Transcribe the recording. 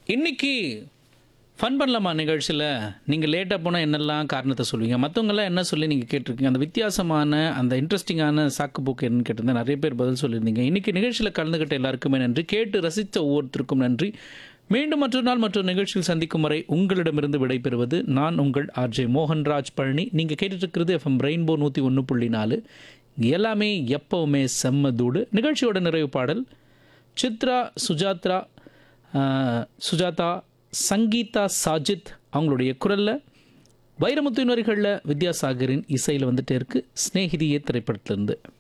இன்னைக்கு ஃபன் பண்ணலாமா நிகழ்ச்சியில் நீங்கள் லேட்டாக போனால் என்னெல்லாம் காரணத்தை சொல்லுவீங்க மற்றவங்கெல்லாம் என்ன சொல்லி நீங்கள் கேட்டிருக்கீங்க அந்த வித்தியாசமான அந்த இன்ட்ரெஸ்டிங்கான சாக்கு போக்கு என்னன்னு கேட்டிருந்தா நிறைய பேர் பதில் சொல்லியிருந்தீங்க இன்னைக்கு நிகழ்ச்சியில் கலந்துக்கிட்ட எல்லாருக்குமே நன்றி கேட்டு ரசித்த ஒவ்வொருத்தருக்கும் நன்றி மீண்டும் மற்றொரு நாள் மற்றொரு நிகழ்ச்சியில் சந்திக்கும் வரை உங்களிடமிருந்து விடைபெறுவது நான் உங்கள் ஆர்ஜே மோகன்ராஜ் பழனி நீங்கள் கேட்டுட்ருக்கிறது எஃப்எம் ரெயின்போ நூற்றி ஒன்று புள்ளி நாலு இங்கே எல்லாமே எப்போவுமே செம்ம தூடு நிகழ்ச்சியோட நிறைவு பாடல் சித்ரா சுஜாத்ரா ஆஹ், சுஜாதா சங்கீதா சாஜித் அவங்களுடைய குரலில் வைரமுத்து வரிகளில் வித்யாசாகரின் இசையில் வந்துட்டே இருக்கு ஸ்நேகிதியே திரைப்படத்திலிருந்து